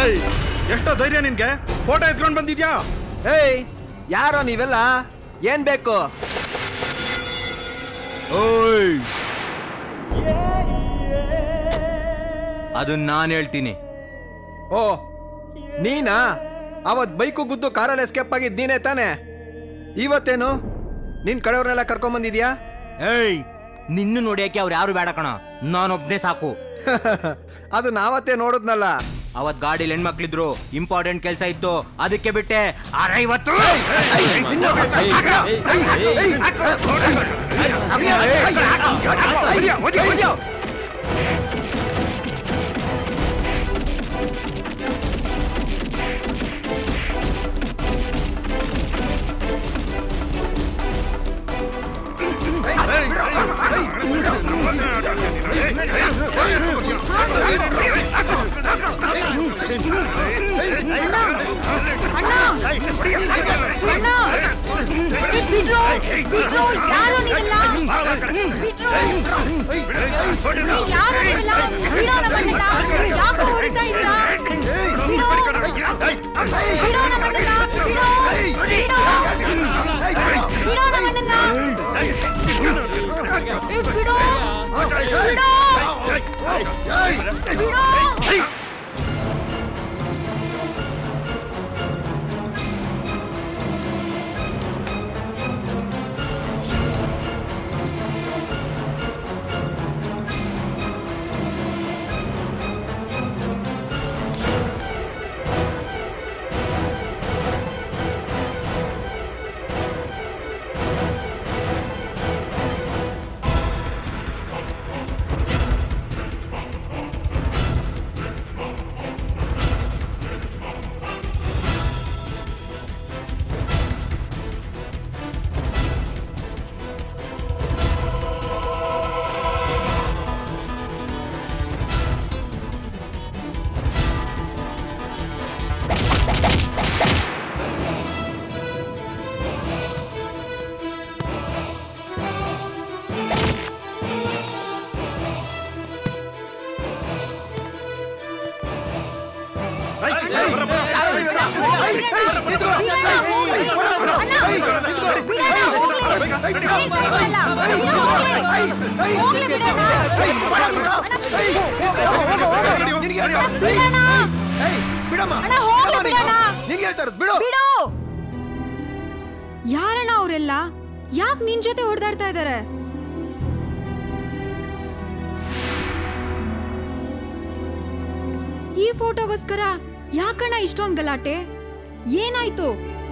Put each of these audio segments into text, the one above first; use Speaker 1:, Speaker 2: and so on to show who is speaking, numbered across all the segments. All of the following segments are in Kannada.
Speaker 1: ಏಯ್ ಎಷ್ಟೋ ಧೈರ್ಯ ನಿನ್ಗೆ ಫೋಟೋ ಎತ್ಕೊಂಡ್ ಬಂದಿದ್ಯಾ
Speaker 2: ಏಯ್ ಯಾರೋ ನೀವೆಲ್ಲ ಏನ್ ಬೇಕು
Speaker 1: ಓಯ್
Speaker 3: ಅದು ನಾನು ಹೇಳ್ತೀನಿ
Speaker 2: ಓ ನೀನಾ ಅವತ್ ಬೈಕು ಗುದ್ದು ಕಾರಲ್ಲಿ ಎಸ್ಕೇಪ್ ಆಗಿದ್ ನೀನೇ ತಾನೆ ಇವತ್ತೇನು ನಿನ್ ಕಡೆಯವ್ರನ್ನೆಲ್ಲ ಕರ್ಕೊಂಡ್ ಬಂದಿದ್ಯಾ
Speaker 3: ಏಯ್ ನಿನ್ನ ನೋಡ್ಯಾಕೆ ಅವ್ರು ಯಾರು ಬೇಡ ಕಣ ನಾನೊಬ್ನೇ ಸಾಕು
Speaker 2: ಅದು ನಾವತ್ತೇ ನೋಡಿದ್ನಲ್ಲ
Speaker 3: ಅವತ್ ಗಾಡಿಲಿ ಹೆಣ್ಮಕ್ಳಿದ್ರು ಇಂಪಾರ್ಟೆಂಟ್ ಕೆಲಸ ಇತ್ತು ಅದಕ್ಕೆ ಬಿಟ್ಟೆ ಅರೈವತ್ತು
Speaker 4: ಅಣ್ಣ ಅಣ್ಣ ಬಿಟ್ರು ಬಿಟ್ರು ಯಾರು ನೀವೆಲ್ಲ ಬಿಟ್ರು ಯಾರು ನೀವೆಲ್ಲ ಬಿಡೋ ನಮ್ಮನ್ನೆಲ್ಲ ಯಾಕೋ ಹೊಡಿತಾ ಇದ್ದೀರಾ ಬಿಡೋ ಬಿಡೋ ನಮ್ಮನ್ನೆಲ್ಲ ಬಿಡೋ ಬಿಡೋ ಬಿಡೋ ನಮ್ಮನ್ನೆಲ್ಲ ಏ, ಬಿಡೋ ಬಿಡೋ ಬಿಡೋ
Speaker 2: ಬಿಡಮ್ಮ
Speaker 4: ಅಣ್ಣ, ಹೋಗ್ಲಿ ಬಿಡಣ್ಣ.
Speaker 2: ನಿನ್ಗೆ ಹೇಳ್ತಾ ಇರೋದು ಬಿಡು
Speaker 4: ಬಿಡು ಯಾರಣ್ಣ ಅವರೆಲ್ಲ ಯಾಕೆ ನಿನ್ ಜೊತೆ ಹೊಡೆದಾಡ್ತಾ ಇದ್ದಾರೆ ಈ ಫೋಟೋಗೋಸ್ಕರ ಯಾಕಣ್ಣ ಇಷ್ಟೊಂದ್ ಗಲಾಟೆ ಏನಾಯ್ತು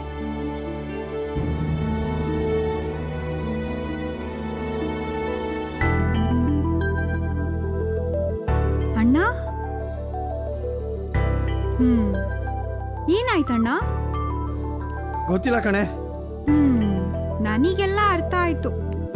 Speaker 4: ಅಣ್ಣ ಹ್ಮ್ ಏನಾಯ್ತಣ್ಣ
Speaker 2: ಗೊತ್ತಿಲ್ಲ ಕಣೆ
Speaker 4: ಹ್ಮ್ ನನಗೆಲ್ಲ ಅರ್ಥ ಆಯ್ತು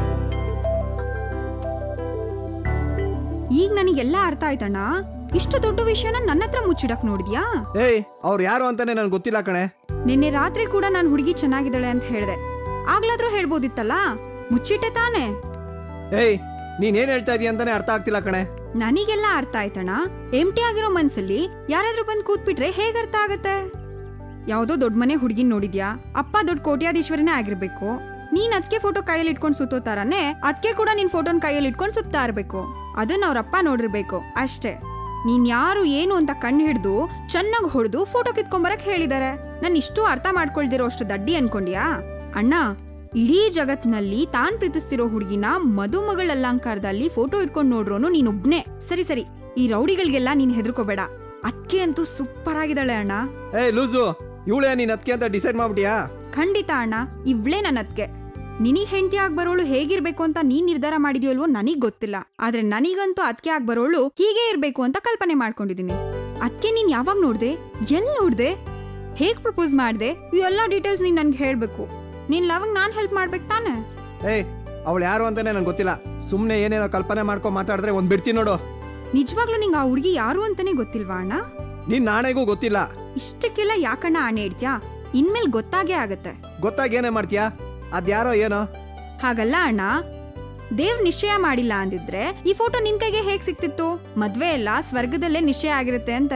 Speaker 4: ಈಗ ನನಗೆಲ್ಲ ಅರ್ಥ ಆಯ್ತಣ್ಣ ಇಷ್ಟು ದೊಡ್ಡ ವಿಷಯನ ನನ್ನ ಹತ್ರ ಮುಚ್ಚಿಡಕ್ ನೋಡಿದ್ಯಾ
Speaker 2: ಏಯ್ ಅವ್ರು ಯಾರು ಅಂತಾನೆ ನನ್ಗೆ ಗೊತ್ತಿಲ್ಲ ಕಣೆ
Speaker 4: ನಿನ್ನೆ ರಾತ್ರಿ ಕೂಡ ನಾನು ಹುಡುಗಿ ಚೆನ್ನಾಗಿದ್ದಾಳೆ ಅಂತ ಹೇಳ್ದೆ ಆಗ್ಲಾದ್ರೂ ಹೇಳ್ಬೋದಿತ್ತಲ್ಲ ಮುಚ್ಚಿಟ್ಟೆ ತಾನೆ
Speaker 2: ಏಯ್ ನೀನ್ ಏನ್ ಹೇಳ್ತಾ ಇದೀಯ ಅಂತಾನೆ ಅರ್ಥ ಆಗ್ತಿಲ್ಲ ಕಣೆ
Speaker 4: ನನಗೆಲ್ಲ ಅರ್ಥ ಆಯ್ತಣ್ಣ ಎಂಟಿ ಆಗಿರೋ ಮನ್ಸಲ್ಲಿ ಯಾರಾದ್ರೂ ಬಂದ್ ಕೂತ್ಬಿಟ್ರೆ ಹೇಗ್ ಅರ್ಥ ಆಗತ್ತೆ ಯಾವ್ದೋ ದೊಡ್ಡ ಮನೆ ಹುಡುಗಿನ್ ನೋಡಿದ್ಯಾ ಅಪ್ಪ ದೊಡ್ಡ ಕೋಟ್ಯಾಧೀಶ್ವರನೇ ಆಗಿರ್ಬೇಕು ನೀನ್ ಅದಕ್ಕೆ ಫೋಟೋ ಕೈಯಲ್ಲಿ ಇಟ್ಕೊಂಡು ಸುತ್ತೋ ತರಾನೇ ಅದಕ್ಕೆ ಕೂಡ ನಿನ್ ಫೋಟೋನ್ ಕೈಯಲ್ಲಿ ಇಟ್ಕೊಂಡು ಸುತ್ತಾ ಇರ್ಬೇಕು ಅದನ್ನ ಅವ್ರಪ್ಪ ನೋಡಿರ್ಬೇಕು ಅಷ್ಟೇ ನೀನ್ ಯಾರು ಏನು ಅಂತ ಕಣ್ಣು ಹಿಡ್ದು ಚೆನ್ನಾಗಿ ಹೊಡೆದು ಫೋಟೋ ಕಿತ್ಕೊಂಬರಕ್ ಹೇಳಿದಾರೆ ನಾನು ಇಷ್ಟು ಅರ್ಥ ಮಾಡ್ಕೊಳ್ದಿರೋ ಅಷ್ಟು ದಡ್ಡಿ ಅನ್ಕೊಂಡ್ಯಾ ಅಣ್ಣ ಇಡೀ ಜಗತ್ನಲ್ಲಿ ತಾನ್ ಪ್ರೀತಿಸ್ತಿರೋ ಹುಡುಗಿನ ಮದುಮಗಳ ಅಲಂಕಾರದಲ್ಲಿ ಫೋಟೋ ಇಟ್ಕೊಂಡು ನೋಡ್ರೋನು ನೀನೊಬ್ನೇ ಸರಿ ಸರಿ ಈ ರೌಡಿಗಳಿಗೆಲ್ಲ ನೀನ್ ಹೆದರ್ಕೋಬೇಡ ಅದ್ಕೆ ಅಂತೂ ಸೂಪರ್ ಆಗಿದ್ದಾಳೆ ಅಣ್ಣ
Speaker 2: ಏಯ್ ಲೂಸು ಇವಳೇ ನೀನ್ ಅದಕ್ಕೆ ಅಂತ ಡಿಸೈಡ್ ಮಾಡ್ಬಿಟ್ಯಾ
Speaker 4: ಖಂಡಿತ ಅಣ್ಣ ಇವ್ಳೇ ನನ್ನ ಅದ್ಕೆ ನಿನಗ್ ಹೆಂಡತಿ ಆಗ್ ಬರೋಳು ಹೇಗಿರ್ಬೇಕು ಅಂತ ನೀನ್ ನಿರ್ಧಾರ ಮಾಡಿದ್ಯೋ ಅಲ್ವೋ ನನಗ್ ಗೊತ್ತಿಲ್ಲ ಆದ್ರೆ ನನಗಂತೂ ಅದಕ್ಕೆ ಆಗ್ ಬರೋಳು ಹೀಗೆ ಇರ್ಬೇಕು ಅಂತ ಕಲ್ಪನೆ ಮಾಡ್ಕೊಂಡಿದೀನಿ ಅದಕ್ಕೆ ನೀನ್ ಯಾವಾಗ ನೋಡ್ದೆ ಎಲ್ ನೋಡ್ದೆ ಹೇಗ್ ಪ್ರಪೋಸ್ ಮಾಡ್ದೆ ಇವೆಲ್ಲ ಡೀಟೇಲ್ಸ್ ನೀನ್ ನನ್ಗೆ ಹೇಳ್ಬೇಕು ನೀನ್ ಲವ್ ನಾನ್ ಹೆಲ್ಪ್ ಮಾಡ್ಬೇಕು ತಾನೆ
Speaker 2: ಏಯ್ ಅವಳು ಯಾರು ಅಂತಾನೆ ನನ್ಗೆ ಗೊತ್ತಿಲ್ಲ ಸುಮ್ಮನೆ ಏನೇನೋ ಕಲ್ಪನೆ ಮಾಡ್ಕೊಂಡು ಮಾತಾಡಿದ್ರೆ ಒಂದ್ ಬಿಡ್ತೀನಿ ನೋಡು
Speaker 4: ನಿಜವಾಗ್ಲೂ ನಿಂಗೆ ಆ ಹುಡುಗಿ ಯಾರು ಅಂತಾನೆ ಗೊತ್ತಿಲ್ವಾ ಅಣ್ಣ
Speaker 2: ನಿನ್ ನಾಳೆಗೂ ಗೊತ್ತಿಲ್ಲ
Speaker 4: ಇಷ್ಟಕ್ಕೆಲ್ಲ ಯಾಕಣ್ಣ ಆಣೆ ಇಡ್ತ್ಯಾ ಇನ್ಮೇಲ್ ಗೊತ್ತಾಗೇ ಆಗತ್ತೆ
Speaker 2: ಗೊತ್ತಾಗಿ ಏನೇ ಮಾಡ್ತೀಯಾ ಅದ್ಯಾರೋ ಏನೋ
Speaker 4: ಹಾಗಲ್ಲ ಅಣ್ಣ ದೇವ್ ನಿಶ್ಚಯ ಮಾಡಿಲ್ಲ ಅಂದಿದ್ರೆ ಈ ಫೋಟೋ ನಿನ್ ಕೈಗೆ ಹೇಗ್ ಸಿಕ್ತಿತ್ತು ಮದ್ವೆ ಎಲ್ಲ ಸ್ವರ್ಗದಲ್ಲೇ ನಿಶ್ಚಯ ಆಗಿರುತ್ತೆ ಅಂತಾರೆ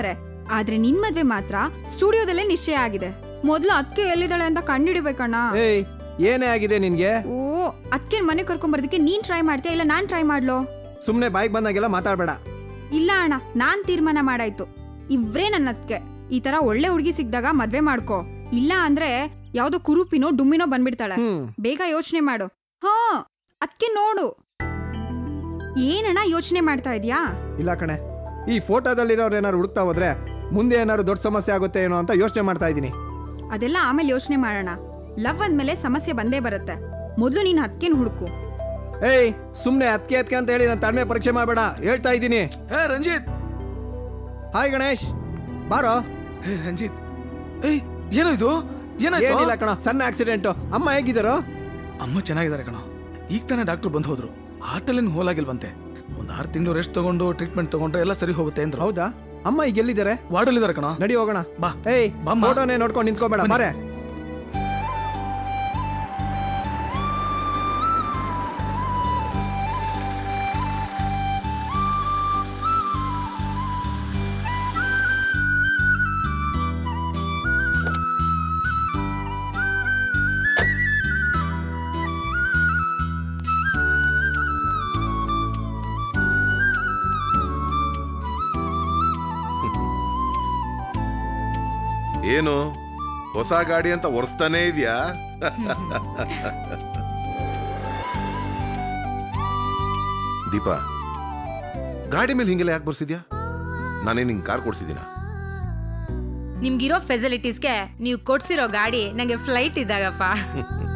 Speaker 4: ಆದ್ರೆ ನಿನ್ ಮದ್ವೆ ಮಾತ್ರ ಸ್ಟುಡಿಯೋದಲ್ಲೇ ನಿಶ್ಚಯ ಆಗಿದೆ ಮೊದ್ಲು ಅದಕ್ಕೆ ಎಲ್ಲಿದ್ದಾಳೆ ಅಂತ ಕಂಡಿಡಿಬೇಕಣ್ಣ
Speaker 2: ಏಯ್ ಏನೇ ಆಗಿದೆ ನಿನ್ಗೆ
Speaker 4: ಓ ಅದಕ್ಕೆ ಮನೆ ಕರ್ಕೊಂಬರ್ದಕ್ಕೆ ನೀನ್ ಟ್ರೈ ಮಾಡ್ತೀಯಾ ಇಲ್ಲ ನಾನ್ ಟ್ರೈ ಮಾಡ್ಲೋ
Speaker 2: ಸುಮ್ನೆ ಬಾಯಿಗೆ ಬಂದಾಗೆಲ್ಲ ಮಾತಾಡ್ಬೇಡ
Speaker 4: ಇಲ್ಲ ಅಣ್ಣ ನಾನ್ ತೀರ್ಮಾನ ಮಾಡಾಯ್ತು ಇವ್ರೇ ನನ್ನ ಅದಕ್ಕೆ ಈ ತರ ಒಳ್ಳೆ ಹುಡುಗಿ ಸಿಕ್ದಾಗ ಮದ್ವೆ ಮಾಡ್ಕೋ ಇಲ್ಲ ಅಂದ್ರೆ ಯಾವ್ದೋ ಕುರುಪಿನೋ ಡುಮ್ಮಿನೋ ಬಂದ್ಬಿಡ್ತಾಳೆ
Speaker 2: ಹ್ಮ್
Speaker 4: ಬೇಗ ಯೋಚನೆ ಮಾಡು ಹಾ ಅದಕ್ಕೆ ನೋಡು ಏನಣ್ಣ ಯೋಚನೆ ಮಾಡ್ತಾ ಇದ್ಯಾ
Speaker 2: ಇಲ್ಲ ಕಣೆ ಈ ಫೋಟೋದಲ್ಲಿರೋರು ಏನಾರು ಹುಡುಕ್ತಾ ಹೋದ್ರೆ ಮುಂದೆ ಏನಾದ್ರು ದೊಡ್ಡ ಸಮಸ್ಯೆ ಆಗುತ್ತೆ ಏನೋ ಅಂತ ಯೋಚನೆ ಮಾಡ್ತಾ ಇದ್ದೀನಿ
Speaker 4: ಅದೆಲ್ಲ ಆಮೇಲೆ ಯೋಚನೆ ಮಾಡೋಣ ಲವ್ ಅಂದ್ಮೇಲೆ ಸಮಸ್ಯೆ ಬಂದೇ ಬರುತ್ತೆ ಮೊದಲು ನೀನ್ ಹತ್ಕೇನ್ ಹುಡುಕು
Speaker 2: ಏಯ್ ಸುಮ್ನೆ ಅದಕ್ಕೆ ಅದಕ್ಕೆ ಅಂತ ಹೇಳಿ ನಾನು ತಾಳ್ಮೆ ಪರೀಕ್ಷೆ ಮಾಡಬೇಡ ಹೇಳ್ತಾ ಇದ್ದೀನಿ
Speaker 1: ಹೇ ರಂಜಿತ್
Speaker 2: ಹಾಯ್ ಗಣೇಶ್ ಬಾರೋ
Speaker 1: ಹೇ ರಂಜಿತ್ ಏಯ್ ಏನೋ ಇದು
Speaker 2: ಏನಿಲ್ಲ
Speaker 1: ಏನಾಯ್ತು
Speaker 2: ಕಣ ಸಣ್ಣ ಆಕ್ಸಿಡೆಂಟು ಅಮ್ಮ ಹೇಗಿದ್ದಾರೋ
Speaker 1: ಅಮ್ಮ ಚೆನ್ನಾಗಿದ್ದಾರೆ ಕಣ ಈಗ ತಾನೇ ಡಾಕ್ಟರ್ ಬಂದು ಹೋದ್ರು ಹಾರ್ಟಲ್ಲೇನು ಹೋಲಾಗಿಲ್ವಂತೆ ಒಂದು ಆರು ತಿಂಗಳು ರೆಸ್ಟ್ ತಗೊಂಡು ಟ್ರೀಟ್ಮೆಂಟ್ ತಗೊಂಡ್ರೆ ಎಲ್ಲ ಸರಿ ಹೋಗುತ್ತೆ ಅಂದ್ರು
Speaker 2: ಹೌದಾ ಅಮ್ಮ ಈಗ ಎಲ್ಲಿದ್ದಾರೆ
Speaker 1: ವಾರ್ಡಲ್ಲಿದ್ದಾರೆ ಕಣ
Speaker 2: ನಡಿ ಹೋಗೋಣ
Speaker 1: ಬಾ
Speaker 2: ಏಯ್
Speaker 1: ಬಾಮ್ಮ.
Speaker 2: ಫೋಟೋನೇ ನೋಡ್ಕೊಂಡು ನಿಂತ್ಕೋಬೇಡ
Speaker 1: ಬನ್ನಿ.
Speaker 2: ಬಾರೆ
Speaker 5: ಏನು ಹೊಸ ಗಾಡಿ ಅಂತ ಒರೆಸ್ತಾನೇ ಇದೆಯಾ ದೀಪಾ ಗಾಡಿ ಮೇಲೆ ಹಿಂಗೆಲ್ಲ ಯಾಕೆ ಬರ್ಸಿದ್ಯಾ ನಾನೇ ನಿಂಗೆ ಕಾರ್ ಕೊಡ್ಸಿದ್ದೀನ
Speaker 6: ನಿಮ್ಗಿರೋ ಫೆಸಿಲಿಟೀಸ್ಗೆ ನೀವು ಕೊಡ್ಸಿರೋ ಗಾಡಿ ನಂಗೆ ಫ್ಲೈಟ್ ಇದ್ದಾಗಪ್ಪ